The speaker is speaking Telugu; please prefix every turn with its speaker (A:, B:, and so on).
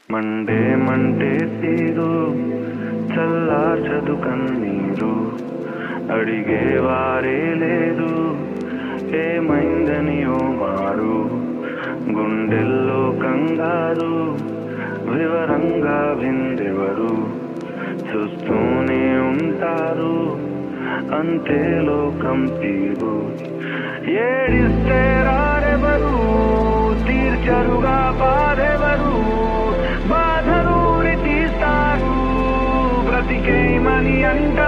A: మండే మంటే తీరు చల్లార్చదు కన్నీరు అడిగే వారే లేరు ఏమైందని ఓ మారు గుండెల్లో కంగారు వివరంగా విందెవరు చూస్తూనే ఉంటారు అంతే లోకం తీరు ఏడిస్తే రారెవరు తీర్చరుగా బాధెవరు బాధను తీస్తారు బ్రతికేమని అంటారు